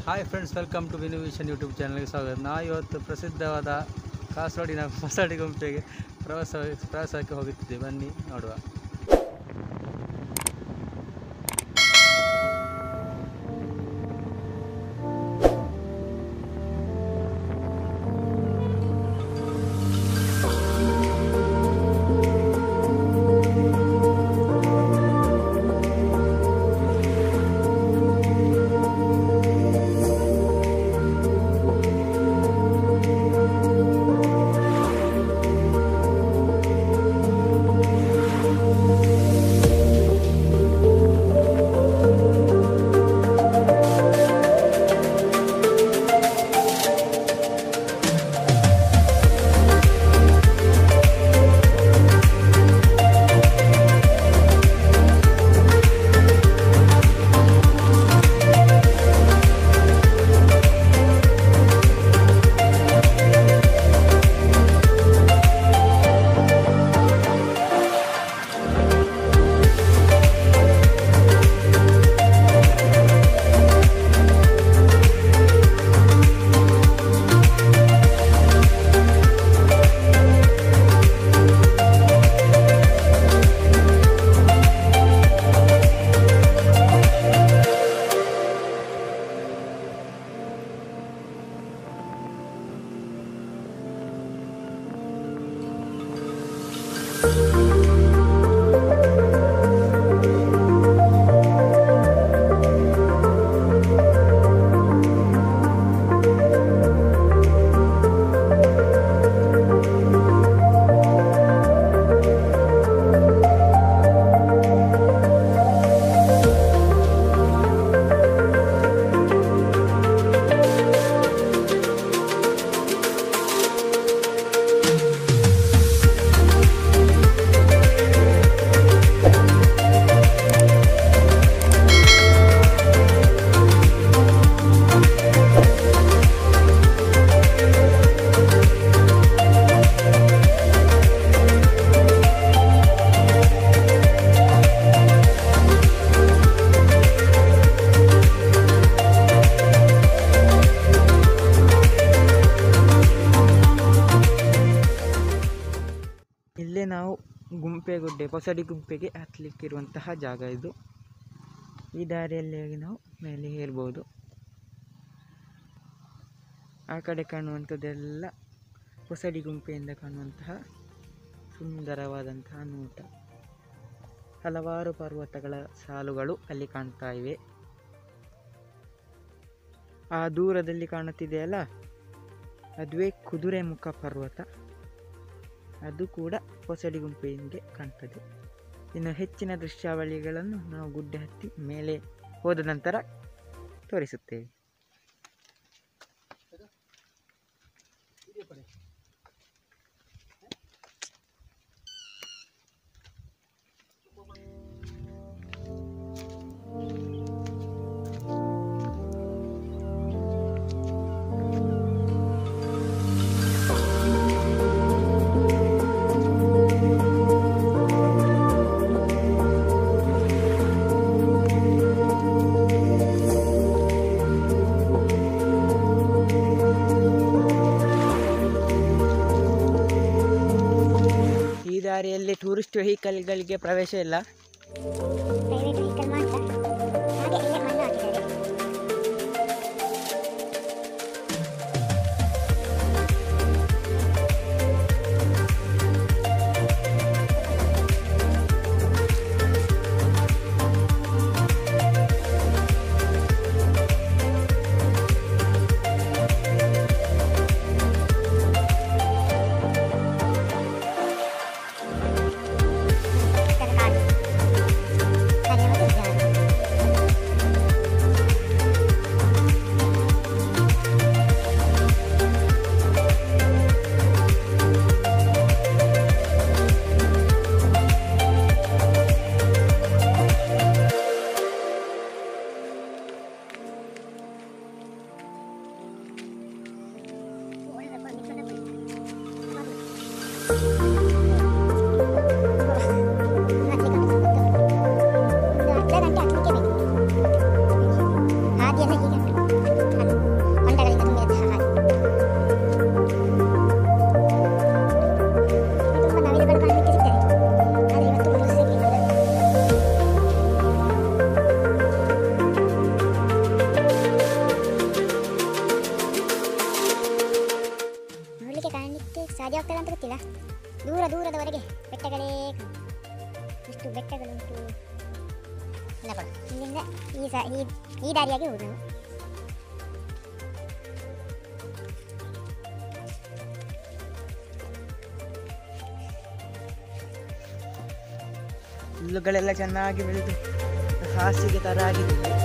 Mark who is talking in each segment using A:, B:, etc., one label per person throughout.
A: Hi friends welcome to Vinu Vision YouTube ಚಾನಲ್ಗೆ ಸ್ವಾಗತ ನಾ ಇವತ್ತು ಪ್ರಸಿದ್ಧವಾದ ಕಾಸರಗೋಡಿನ ಹೊಸಡಿ ಗುಂಪೆಗೆ ಪ್ರವಾಸ ಪ್ರವಾಸಕ್ಕೆ ಹೋಗುತ್ತಿದ್ದೆ ಬನ್ನಿ ನೋಡುವ
B: ಇಲ್ಲೇ ನಾವು ಗುಂಪೆಗುಡ್ಡೆ ಹೊಸಡಿ ಗುಂಪೆಗೆ ಹತ್ತಲಿಕ್ಕಿರುವಂತಹ ಜಾಗ ಇದು ಈ ದಾರಿಯಲ್ಲಿ ಹೋಗಿ ನಾವು ಮೇಲೆ ಏರ್ಬೋದು ಆ ಕಡೆ ಕಾಣುವಂಥದ್ದೆಲ್ಲ ಹೊಸಡಿ ಗುಂಪೆಯಿಂದ ಕಾಣುವಂತಹ ಸುಂದರವಾದಂತಹ ನೋಟ ಹಲವಾರು ಪರ್ವತಗಳ ಸಾಲುಗಳು ಅಲ್ಲಿ ಕಾಣ್ತಾ ಇವೆ ಆ ದೂರದಲ್ಲಿ ಕಾಣುತ್ತಿದೆಯಲ್ಲ ಅದುವೇ ಕುದುರೆಮುಖ ಪರ್ವತ ಅದು ಕೂಡ ಹೊಸಡಿ ಗುಂಪೆಯಿಂದ ಕಾಣ್ತದೆ ಇನ್ನು ಹೆಚ್ಚಿನ ದೃಶ್ಯಾವಳಿಗಳನ್ನು ನಾವು ಗುಡ್ಡೆ ಹತ್ತಿ ಮೇಲೆ ಹೋದ ನಂತರ ತೋರಿಸುತ್ತೇವೆ ಈ ದಾರಿಯಲ್ಲಿ ಟೂರಿಸ್ಟ್ ವೆಹಿಕಲ್ಗಳಿಗೆ ಪ್ರವೇಶ ಇಲ್ಲ
C: ಪ್ರೈವೇಟ್ ವೆಹಿಕಲ್ ಮಾತ್ರ ಹಾಗೆ ಇಲ್ಲೇ ಮಣ್ಣು ಹಾಕಿದ್ದಾರೆ ಚಿಕ್ಕದ ಕಾಡು ಈ ಈ ದಾರಿಯಾಗಿ ಹೋಗುದು ನಾವು
B: ಹುಲ್ಲುಗಳೆಲ್ಲ ಚೆನ್ನಾಗಿ ಬೆಳೆದು ಹಾಸಿಗೆ ಥರ ಆಗಿದೆ ಇಲ್ಲಿ.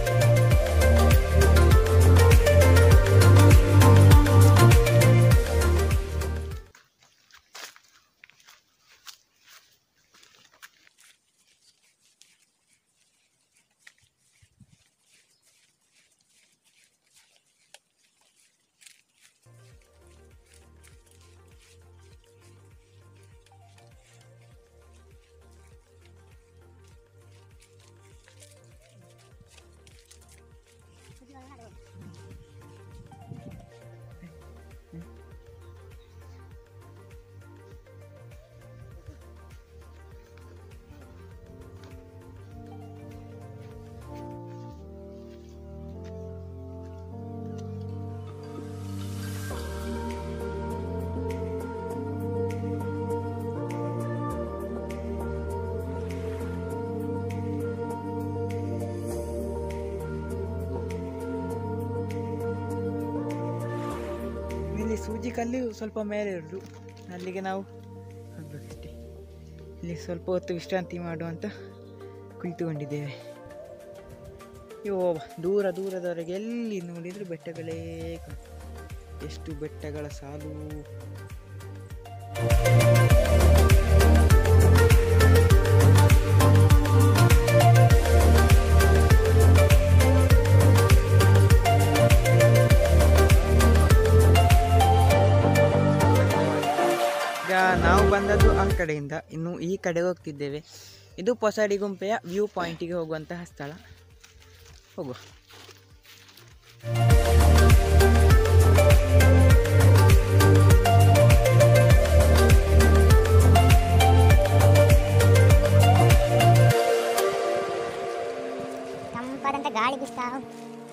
B: ಇಲ್ಲಿ ಸೂಜಿ ಕಲ್ಲು ಸ್ವಲ್ಪ ಮೇಲೆ ಇರೋದು ಅಲ್ಲಿಗೆ ನಾವು ಹೋಗ್ಬೇಕಷ್ಟೇ ಇಲ್ಲಿ ಸ್ವಲ್ಪ ಹೊತ್ತು ವಿಶ್ರಾಂತಿ ಮಾಡುವಂತ ಕುಳಿತುಕೊಂಡಿದ್ದೇವೆ ಅಯ್ಯೋ ದೂರ ದೂರದವರೆಗೆ ಎಲ್ಲಿ ನೋಡಿದ್ರು ಬೆಟ್ಟಗಳೇ ಕಾಣ್- ಎಷ್ಟು ಬೆಟ್ಟಗಳ ಸಾಲು ಈಗ ನಾವು ಬಂದದ್ದು ಆ ಕಡೆಯಿಂದ ಇನ್ನು ಈ ಕಡೆ ಹೋಗ್ತಿದ್ದೇವೆ ಇದು ಪೊಸಡಿ ಗುಂಪೆಯ ವ್ಯೂ ಪಾಯಿಂಟಿಗೆ ಹೋಗುವಂತಹ ಸ್ಥಳ ಹೋಗುವ
C: ತಂಪಾದಂಥ ಗಾಳಿ ಬೀಸ್ತಾ ಉಂಟು.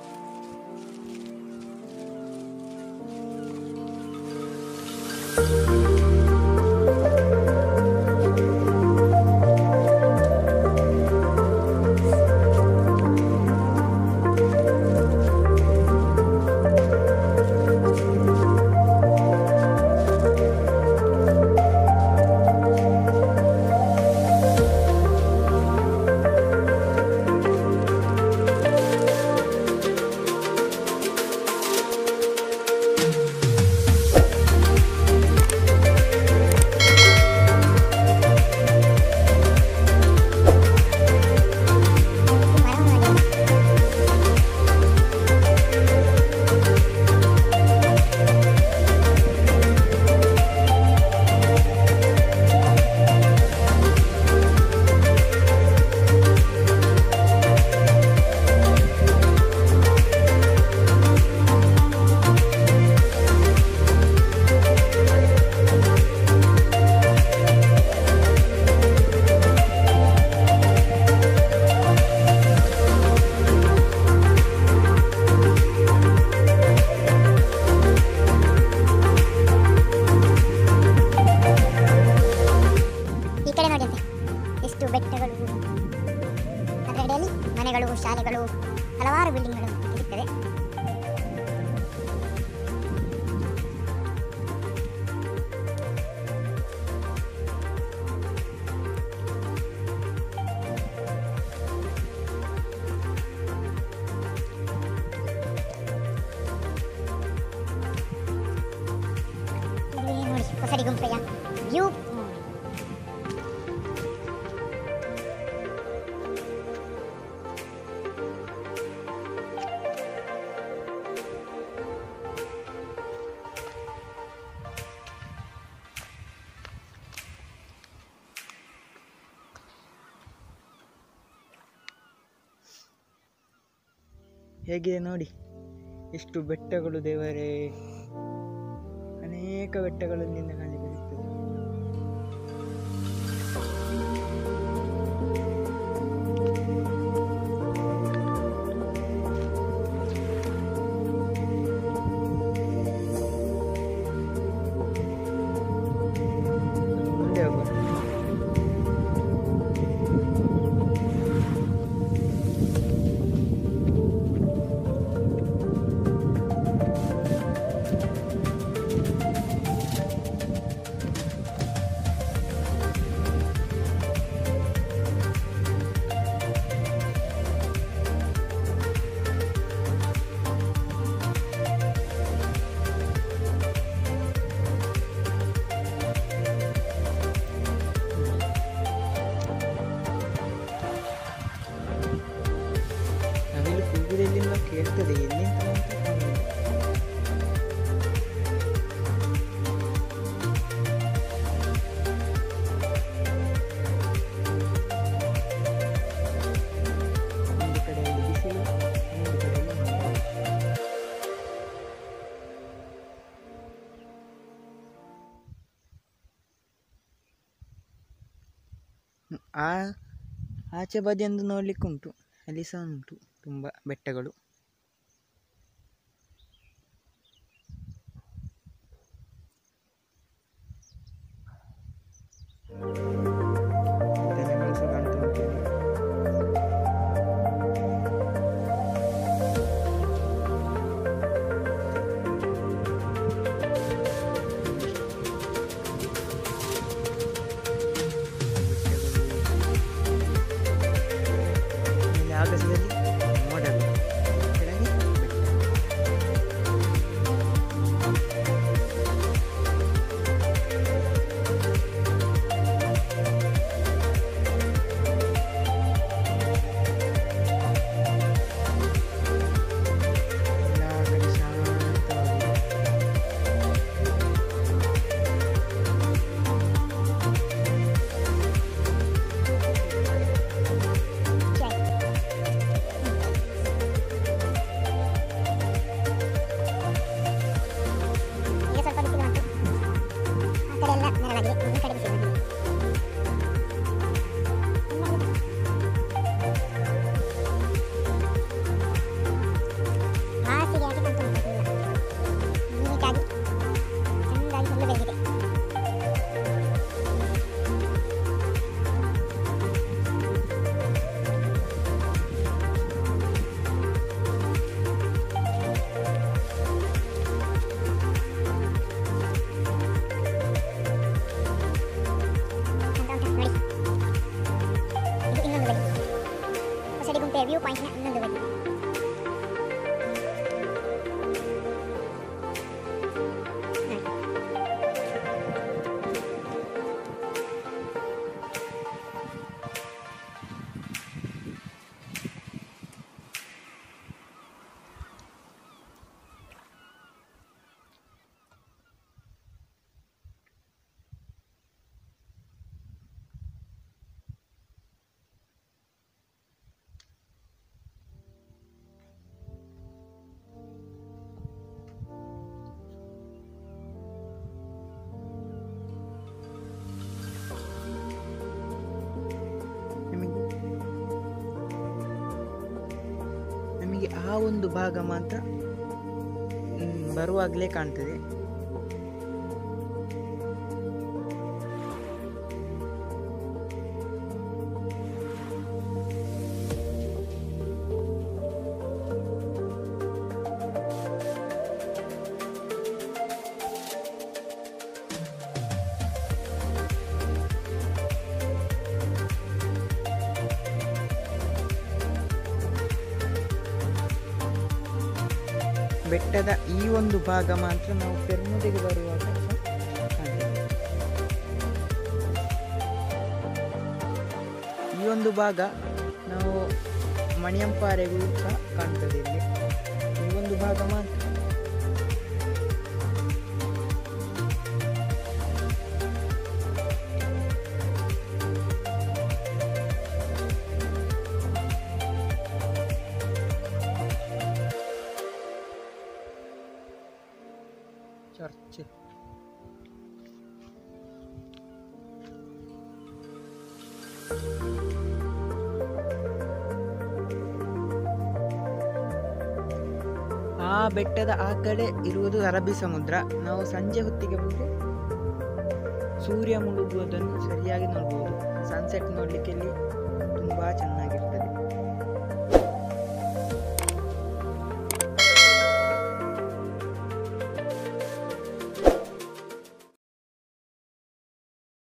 C: ಮರ ನೋಡಿ. ಈ ಕಡೆ ನೋಡಿ ಅಂತೆ ಎಷ್ಟು ಬೆಟ್ಟಗಳು ಅದರಡಿಯಲ್ಲಿ ಮನೆಗಳು ಶಾಲೆಗಳು ಹಲವಾರು ಬಿಲ್ಡಿಂಗ್ಗಳು ಇರುತ್ತವೆ ಇಲ್ಲಿ ನೋಡಿ ಹೊಸಡಿ ಗುಂಪೆಯ ವ್ಯೂ
B: ಹೇಗಿದೆ ನೋಡಿ ಎಷ್ಟು ಬೆಟ್ಟಗಳು ದೇವರೇ ಅನೇಕ ಬೆಟ್ಟಗಳು ಇಲ್ಲಿಂದ ಕಾಣಲಿಕ್ಕೆ ಸಿಗ್ತದೆ ಮುಂದೆ ಹೋಗುವ ಕೇಳ್ತದೆ ಎಲ್ಲಿ ಅಂತ ಮಾತ್ರ ಕಾಣುವುದು. ಒಂದು ಕಡೆಯಲ್ಲಿ ಬಿಸಿಲು ಇನ್ನೊಂದು ಕಡೆಯಲ್ಲಿ ಮಳೆ. ಹ್ಮ್, ಆ ಆಚೆ ಬದಿಯೊಂದು ನೋಡ್ಲಿಕ್ಕೆ ಉಂಟು ಅಲ್ಲಿ ಸಹ ಉಂಟು ತುಂಬ ಬೆಟ್ಟಗಳು ದನಗಳು ಸಹ ಕಾಣ್ತಾ ಉಂಟು ಇಲ್ಲಿ. ಮೇಲೆ ಆಗಸದಲ್ಲಿ ಮೋಡಗಳು ಕೆಳಗೆ ಬೆಟ್ಟ. ಎಲ್ಲ ಕಡೆ ಶಾಂತವಾಗಿದೆ
C: ಈಗ ಸ್ವಲ್ಪ ಬಿಸಿಲು ಬಂತು ಆ ಕಡೆ ಎಲ್ಲ ನೆರಳಾಗಿದೆ ಈ ಕಡೆ ಬಿಸಿಲು ಬಂದಿದೆ ಹಾಸಿಗೆ ಹಾಕಿ ಕಾಣ್ತಾ ಉಂಟು ಎಲ್ಲ ನೀಟಾಗಿ ಚೆಂದಾಗಿ ಹುಲ್ಲು ಬೆಳೆದಿದೆ ಕಾಣ್ತಾ ಉಂಟಾ ನೋಡಿ ಇದು ಇನ್ನೊಂದು ಬದಿ ಹೊಸಡಿ ಗುಂಪೆಯ ವ್ಯೂ ಪಾಯಿಂಟ್ನ ಇನ್ನೊಂದು ಬದಿ ನೋಡಿ.
B: ನಮಗೆ ನಮಗೆ ಆ ಒಂದು ಭಾಗ ಮಾತ್ರ ಮ್, ಬರುವಾಗಲೇ ಕಾಣ್ತದೆ ಬೆಟ್ಟದ ಈ ಒಂದು ಭಾಗ ಮಾತ್ರ ನಾವು ಪೆರ್ಮುದಿಗೆ ಬರುವಾಗ ಸಹ ಕಾಣ್ತದೆ. ಈ ಒಂದು ಭಾಗ ನಾವು ಮಣಿಯಂಪಾರೆಗೂ ಸಹ ಕಾಣ್ತದೆ ಇಲ್ಲಿ ಈ ಒಂದು ಭಾಗ ಮಾತ್ರ
A: ಚರ್ಚ್
B: ಆ ಬೆಟ್ಟದ ಆ ಕಡೆ ಇರುವುದು ಅರಬ್ಬಿ ಸಮುದ್ರ ನಾವು ಸಂಜೆ ಹೊತ್ತಿಗೆ ಬಂದರೆ ಸೂರ್ಯ ಮುಳುಗುವುದನ್ನು ಸರಿಯಾಗಿ ನೋಡ್ಬೋದು ಸನ್ಸೆಟ್ ನೋಡಲಿಕ್ಕೆ ಇಲ್ಲಿ ತುಂಬ ಚೆನ್ನಾಗಿರ್ತದೆ